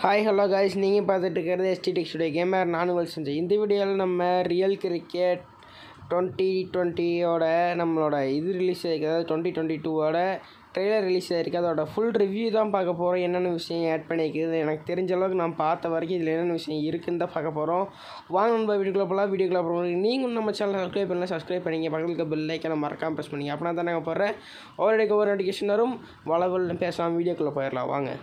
hi hello guys நீங்கள் பார்த்துட்டு இருக்கிறது எஸ்டிடிக் ஸ்டுடியோ கேமர் நானுவல் செஞ்சேன் இந்த வீடியோவில் நம்ம ரியல் கிரிக்கெட் டுவெண்ட்டி டுவெண்ட்டியோட நம்மளோட இது ரிலீஸ் ஆகிருக்கு அதாவது டுவெண்ட்டி டுவெண்ட்டி டூவோட ட்ரெய்லர் ரிலீஸ் ஆகிருக்கு அதோட ஃபுல் ரிவ்யூ தான் பார்க்க போகிறோம் என்னென்ன விஷயம் ஆட் பண்ணியிருக்குது எனக்கு தெரிஞ்ச அளவுக்கு நான் பார்த்த வரைக்கும் இதில் என்னென்ன விஷயம் இருக்குன்னு தான் பார்க்க போகிறோம் வாங்க நம்ம வீடியோக்குள்ள போகலாம் வீடியோக்குள்ள போகிறோம் நீங்கள் நம்ம சேனல் சப்ஸ்கிரைப் பண்ணலாம் சப்ஸ்கிரைப் பண்ணிங்க பக்கத்தில் இருக்க பெல் ஐக்கனை மறக்காம ப்ரெஸ் பண்ணிங்க அப்படின்னா தான் நாங்கள் போடுறேன் ஒவ்வொரு ஒவ்வொரு நோட்டிஃபிகேஷன் வரும் வளவல் பேசாமல் வீடியோக்குள்ளே போயிடலாம் வாங்க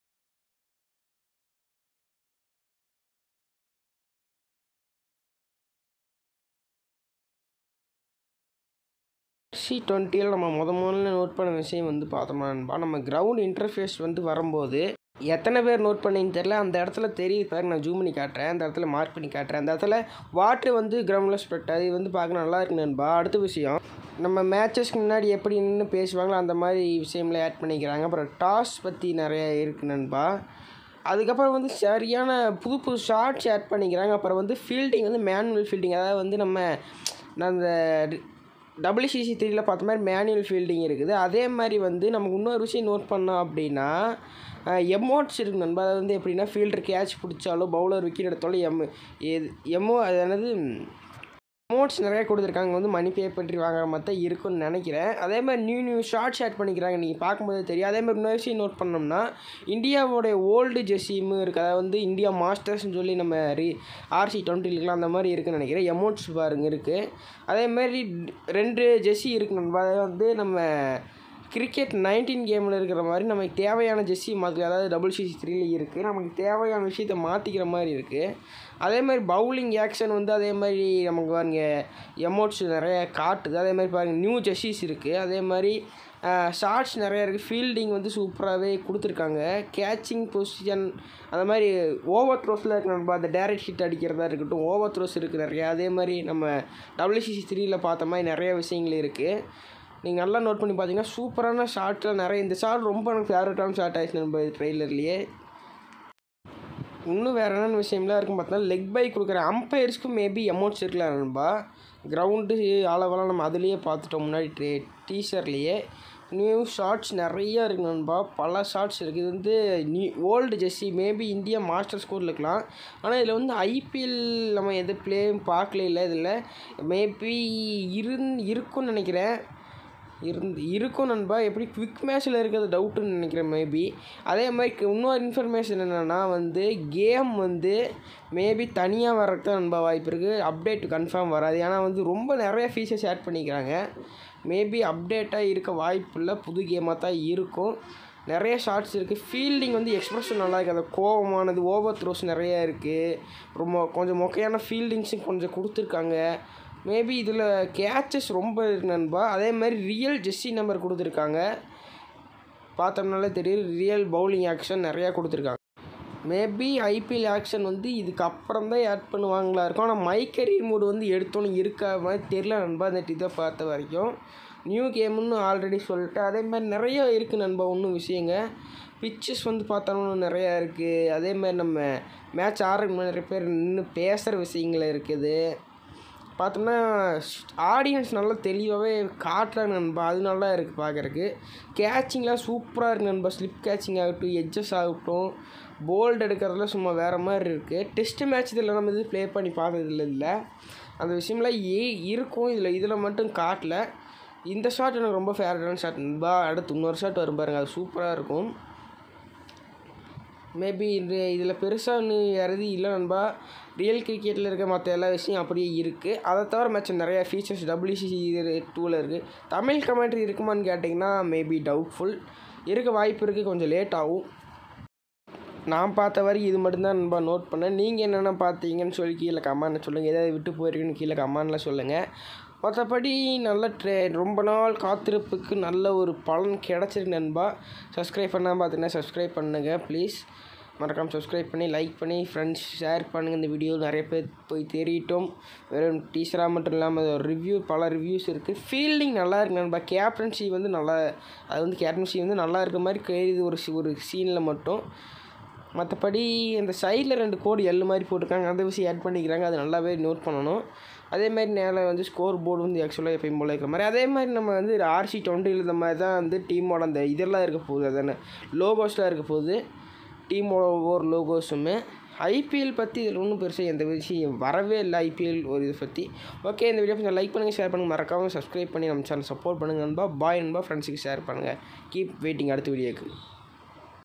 சி டுவெண்ட்டியில் நம்ம முத முதல்ல நோட் பண்ண விஷயம் வந்து பார்த்தோம்னா நண்பா நம்ம கிரவுண்ட் இன்டர்ஃபேஸ் வந்து வரும்போது எத்தனை பேர் நோட் பண்ணின்னு தெரில அந்த இடத்துல தெரியுது பாருங்க நான் ஜூம் பண்ணி காட்டுறேன் அந்த இடத்துல மார்க் பண்ணி காட்டுறேன் அந்த இடத்துல வாட்டர் வந்து கிரவுண்டில் ஸ்ப்ரெட் அது வந்து பார்க்க நல்லா இருக்கு நண்பா அடுத்த விஷயம் நம்ம மேட்சஸ்க்கு முன்னாடி எப்படி நின்று பேசுவாங்களோ அந்த மாதிரி விஷயம்லாம் ஆட் பண்ணிக்கிறாங்க அப்புறம் டாஸ் பற்றி நிறைய இருக்குது நண்பா அதுக்கப்புறம் வந்து சரியான புது புது ஷார்ட்ஸ் ஆட் பண்ணிக்கிறாங்க அப்புறம் வந்து ஃபீல்டிங் வந்து மேனுவல் ஃபீல்டிங் அதாவது வந்து நம்ம நான் அந்த டபிள்யூசிசி த்ரீயில் பார்த்த மாதிரி மேனுவல் ஃபீல்டிங் இருக்குது அதே மாதிரி வந்து நமக்கு இன்னொரு விஷயம் நோட் பண்ணோம் அப்படின்னா எமோட்ஸ் இருக்கு நண்பா அதாவது வந்து எப்படின்னா ஃபீல்டர் கேட்ச் பிடிச்சாலோ பவுலர் விக்கெட் எடுத்தாலும் எம் எது எமோ அது என்னது அமௌண்ட்ஸ் நிறைய கொடுத்துருக்காங்க வந்து மணி பே பண்ணி வாங்குற மாதிரி தான் இருக்கும்னு நினைக்கிறேன் அதே மாதிரி நியூ நியூ ஷார்ட்ஸ் ஆட் பண்ணிக்கிறாங்க நீங்கள் பார்க்கும்போது தெரியும் அதே மாதிரி இன்னொரு விஷயம் நோட் பண்ணோம்னா இந்தியாவோடைய ஓல்டு ஜெர்சியும் இருக்குது அதாவது வந்து இந்தியா மாஸ்டர்ஸ்னு சொல்லி நம்ம ரீ ஆர்சி டுவெண்ட்டிலாம் அந்த மாதிரி இருக்குன்னு நினைக்கிறேன் எமௌண்ட்ஸ் பாருங்க இருக்குது அதே மாதிரி ரெண்டு ஜெர்சி இருக்கு நண்பா அதாவது வந்து நம்ம கிரிக்கெட் நைன்டீன் கேமில் இருக்கிற மாதிரி நமக்கு தேவையான ஜெஸ்ஸி மாதிரி அதாவது டபுள் சிசி த்ரீல இருக்குது நமக்கு தேவையான விஷயத்தை மாற்றிக்கிற மாதிரி இருக்குது அதே மாதிரி பவுலிங் ஆக்ஷன் வந்து அதே மாதிரி நமக்கு பாருங்க எமோட்ஸ் நிறைய காட்டுது அதே மாதிரி பாருங்கள் நியூ ஜெஸ்ஸிஸ் இருக்குது அதே மாதிரி ஷார்ட்ஸ் நிறையா இருக்குது ஃபீல்டிங் வந்து சூப்பராகவே கொடுத்துருக்காங்க கேட்சிங் பொசிஷன் அந்த மாதிரி ஓவர் த்ரோஸில் இருக்கு நம்ம அந்த டேரக்ட் ஹிட் அடிக்கிறதா இருக்கட்டும் ஓவர் த்ரோஸ் இருக்குது நிறையா அதே மாதிரி நம்ம டபிள்யூசிசி த்ரீயில் பார்த்த மாதிரி நிறைய விஷயங்கள் இருக்குது நீங்கள் நல்லா நோட் பண்ணி பார்த்தீங்கன்னா சூப்பரான ஷார்ட்டில் நிறைய இந்த ஷார்ட் ரொம்ப எனக்கு ஃபேவரட்டான ஷார்ட் ஆயிடுச்சு நம்ம ட்ரெய்லர்லேயே இன்னும் வேறு என்னென்ன விஷயம்லாம் இருக்கும் பார்த்தோன்னா லெக் பை கொடுக்குற அம்பையர்ஸ்க்கும் மேபி அமௌண்ட்ஸ் இருக்கலாம் நண்பா கிரவுண்டு அளவெல்லாம் நம்ம அதுலேயே பார்த்துட்டோம் முன்னாடி ட்ரே டீசர்லேயே நியூ ஷார்ட்ஸ் நிறையா இருக்குது நண்பா பல ஷார்ட்ஸ் இருக்குது இது வந்து நியூ ஓல்டு ஜெஸ்ஸி மேபி இந்தியா மாஸ்டர் ஸ்கோரில் இருக்கலாம் ஆனால் இதில் வந்து ஐபிஎல் நம்ம எது பிளேயும் பார்க்கல இல்லை இதில் மேபி இருந் இருக்குன்னு நினைக்கிறேன் இருந்து இருக்கும் நண்பா எப்படி குவிக் மேட்ச்சில் இருக்கிறது டவுட்டுன்னு நினைக்கிறேன் மேபி அதே மாதிரி இன்னொரு இன்ஃபர்மேஷன் என்னென்னா வந்து கேம் வந்து மேபி தனியாக வர்றதுக்கு தான் நண்பா வாய்ப்பு இருக்குது அப்டேட் கன்ஃபார்ம் வராது ஏன்னா வந்து ரொம்ப நிறைய ஃபீச்சர்ஸ் ஆட் பண்ணிக்கிறாங்க மேபி அப்டேட்டாக இருக்க வாய்ப்பு இல்லை புது கேமாக தான் இருக்கும் நிறைய ஷார்ட்ஸ் இருக்குது ஃபீல்டிங் வந்து எக்ஸ்ப்ரெஷன் நல்லா இருக்குது அந்த கோபமானது ஓவர் த்ரோஸ் நிறையா இருக்குது ரொம்ப கொஞ்சம் மொக்கையான ஃபீல்டிங்ஸும் கொஞ்சம் கொடுத்துருக்காங்க மேபி இதில் கேச்சஸ் ரொம்ப இருக்கு நண்பா அதே மாதிரி ரியல் ஜெஸ்ஸி நம்பர் கொடுத்துருக்காங்க பார்த்தோம்னாலே தெரியும் ரியல் பவுலிங் ஆக்ஷன் நிறையா கொடுத்துருக்காங்க மேபி ஐபிஎல் ஆக்ஷன் வந்து இதுக்கப்புறம் தான் ஆட் பண்ணுவாங்களா இருக்கும் ஆனால் மை கரியர் மூடு வந்து எடுத்தோன்னு இருக்கா மாதிரி தெரில நண்பா அந்த இதை பார்த்த வரைக்கும் நியூ கேமுன்னு ஆல்ரெடி சொல்லிட்டு அதே மாதிரி நிறைய இருக்குது நண்பா ஒன்றும் விஷயங்க பிச்சஸ் வந்து பார்த்தோம்னா நிறையா இருக்குது அதே மாதிரி நம்ம மேட்ச் ஆடுறதுக்கு நிறைய பேர் நின்று பேசுகிற விஷயங்கள் இருக்குது பார்த்தோம்னா ஆடியன்ஸ் நல்லா தெளிவாகவே காட்டுறாங்க நண்பா அது நல்லா இருக்குது பார்க்குறக்கு கேட்சிங்லாம் சூப்பராக இருக்குது நண்பா ஸ்லிப் கேட்சிங் ஆகட்டும் எட்ஜஸ் ஆகட்டும் போல்டு எடுக்கிறதுல சும்மா வேறு மாதிரி இருக்குது டெஸ்ட் மேட்ச் இதில் நம்ம இது ப்ளே பண்ணி பார்த்ததில்ல இல்லை அந்த விஷயம்லாம் ஏ இருக்கும் இதில் இதில் மட்டும் காட்டல இந்த ஷாட் எனக்கு ரொம்ப ஃபேவரட்டான ஷாட் நண்பா அடுத்து இன்னொரு ஷாட் வரும் பாருங்க அது சூப்பராக இருக்கும் மேபி இந்த இதில் பெருசாக இன்னும் யாரது இல்லை நண்பா ரியல் கிரிக்கெட்டில் இருக்க மற்ற எல்லா விஷயம் அப்படியே இருக்குது அதை தவிர மேட்ச் நிறையா ஃபீச்சர்ஸ் டபிள்யூசிசி டூவில் இருக்குது தமிழ் கமெண்ட்ரி இருக்குமான்னு கேட்டிங்கன்னா மேபி டவுட்ஃபுல் இருக்க வாய்ப்பு இருக்குது கொஞ்சம் லேட் ஆகும் நான் பார்த்த வரைக்கும் இது மட்டும்தான் நண்பா நோட் பண்ணேன் நீங்கள் என்னென்ன பார்த்தீங்கன்னு சொல்லி கீழே கமெண்ட்டில் சொல்லுங்கள் ஏதாவது விட்டு போயிருக்குன்னு கீழே கமெண்டில் சொல்லுங்கள் மற்றபடி நல்ல ட்ரே ரொம்ப நாள் காத்திருப்புக்கு நல்ல ஒரு பலன் கிடச்சிருக்கு நண்பா சப்ஸ்கிரைப் பண்ணாமல் பார்த்தீங்கன்னா சப்ஸ்கிரைப் பண்ணுங்கள் ப்ளீஸ் மறக்காமல் சப்ஸ்கிரைப் பண்ணி லைக் பண்ணி ஃப்ரெண்ட்ஸ் ஷேர் பண்ணுங்கள் இந்த வீடியோ நிறைய பேர் போய் தேறிட்டோம் வெறும் டீச்சராக மட்டும் இல்லாமல் ரிவ்யூ பல ரிவ்யூஸ் இருக்குது ஃபீல்டிங் நல்லா இருக்கு நண்பா கேப்டன்சி வந்து நல்லா அது வந்து கேப்டன்சி வந்து நல்லா இருக்க மாதிரி தெரியுது ஒரு ஒரு சீனில் மட்டும் மற்றபடி இந்த சைடில் ரெண்டு கோடு எல் மாதிரி போட்டிருக்காங்க அந்த விஷயம் ஆட் பண்ணிக்கிறாங்க அது நல்லாவே நோட் பண்ணணும் அதே மாதிரி மேலே வந்து ஸ்கோர் போர்டு வந்து ஆக்சுவலாக எப்பயும் போல இருக்கிற மாதிரி அதே மாதிரி நம்ம வந்து ஆர்சி டுவெண்ட்டியில் இந்த மாதிரி தான் வந்து டீமோட அந்த இதெல்லாம் இருக்க போகுது அதான லோகோஸ்லாம் இருக்க போகுது டீமோட ஒவ்வொரு லோகோஸுமே ஐபிஎல் பற்றி இதில் ஒன்றும் பெருசாக எந்த விஷயம் வரவே இல்லை ஐபிஎல் ஒரு இதை பற்றி ஓகே இந்த வீடியோ கொஞ்சம் லைக் பண்ணுங்கள் ஷேர் பண்ணுங்கள் மறக்காமல் சப்ஸ்கிரைப் பண்ணி நம்ம சேனல் சப்போர்ட் பண்ணுங்க நண்பா பாய் நண்பா ஃப்ரெண்ட்ஸுக்கு ஷேர் பண்ணுங்கள் கீப் வெயிட்டிங் அடுத்த வீடியோக்கு